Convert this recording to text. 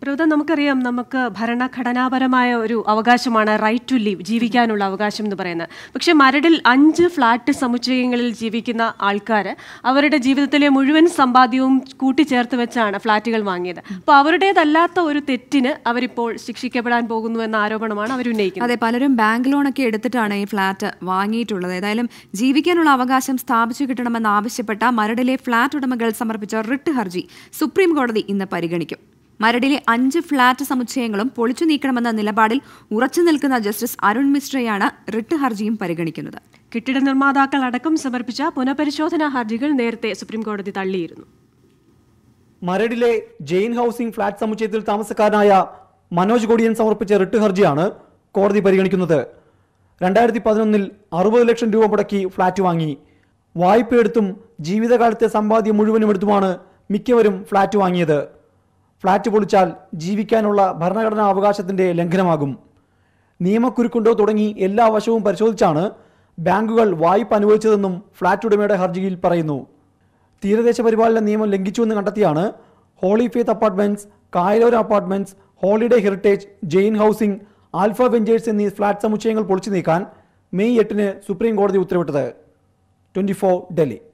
പുരോഹിത നമുക്കറിയാം നമുക്ക് ഭരണഘടനാപരമായ ഒരു അവകാശമാണ് റൈറ്റ് ടു ലീവ് ജീവിക്കാനുള്ള അവകാശം എന്ന് പറയുന്നത് പക്ഷേ മരടിൽ അഞ്ച് ഫ്ലാറ്റ് സമുച്ചയങ്ങളിൽ ജീവിക്കുന്ന ആൾക്കാർ അവരുടെ ജീവിതത്തിലെ മുഴുവൻ സമ്പാദ്യവും കൂട്ടിച്ചേർത്ത് വെച്ചാണ് ഫ്ലാറ്റുകൾ വാങ്ങിയത് അപ്പോൾ അവരുടേതല്ലാത്ത ഒരു തെറ്റിന് അവരിപ്പോൾ ശിക്ഷിക്കപ്പെടാൻ പോകുന്നു എന്ന ആരോപണമാണ് അവർ ഉന്നയിക്കുന്നത് അതെ പലരും ബാങ്ക് ലോണൊക്കെ എടുത്തിട്ടാണ് ഈ ഫ്ളാറ്റ് വാങ്ങിയിട്ടുള്ളത് ഏതായാലും ജീവിക്കാനുള്ള അവകാശം സ്ഥാപിച്ചു കിട്ടണമെന്ന് ആവശ്യപ്പെട്ട മരടിലെ ഫ്ളാറ്റ് ഉടമകൾ സമർപ്പിച്ച റിട്ട് ഹർജി സുപ്രീം കോടതി ഇന്ന് പരിഗണിക്കും മരടിലെ അഞ്ച് ഫ്ളാറ്റ് സമുച്ചയങ്ങളും പൊളിച്ചു നീക്കണമെന്ന നിലപാടിൽ ഉറച്ചു നിൽക്കുന്ന ജസ്റ്റിസ് അരുൺ മിശ്രയാണ് റിട്ട് ഹർജിയും പരിഗണിക്കുന്നത് കെട്ടിട നിർമ്മാതാക്കൾ അടക്കം സമർപ്പിച്ച പുനഃപരിശോധനാ ഹർജികൾ നേരത്തെ സുപ്രീം കോടതി തള്ളിയിരുന്നു മരടിലെ ജെയിൻ ഹൗസിംഗ് ഫ്ളാറ്റ് സമുച്ചയത്തിൽ താമസക്കാരനായ മനോജ് കൊടിയൻ സമർപ്പിച്ച റിട്ട് ഹർജിയാണ് കോടതി പരിഗണിക്കുന്നത് രണ്ടായിരത്തി പതിനൊന്നിൽ അറുപത് ലക്ഷം രൂപ മുടക്കി ഫ്ളാറ്റ് വാങ്ങി വായ്പയെടുത്തും ജീവിതകാലത്തെ സമ്പാദ്യം മുഴുവനും എടുത്തുമാണ് മിക്കവരും ഫ്ളാറ്റ് വാങ്ങിയത് ഫ്ളാറ്റ് പൊളിച്ചാൽ ജീവിക്കാനുള്ള ഭരണഘടനാ അവകാശത്തിന്റെ ലംഘനമാകും നിയമക്കുരുക്കുണ്ടോ തുടങ്ങി എല്ലാ വശവും പരിശോധിച്ചാണ് ബാങ്കുകൾ വായ്പ അനുവദിച്ചതെന്നും ഫ്ളാറ്റ് ഉടമയുടെ ഹർജിയിൽ പറയുന്നു തീരദേശ പരിപാലന നിയമം ലംഘിച്ചുവെന്ന് കണ്ടെത്തിയാണ് Holy Faith apartments Kayalora apartments Holiday Heritage Jain Housing Alfa Ventures എന്നീ ഫ്ളാറ്റ് സമുച്ചയങ്ങൾ പൊളിച്ചു നീക്കാൻ മെയ് എട്ടിന് സുപ്രീം കോടതി ഉത്തരവിട്ടത് ട്വന്റി ഡൽഹി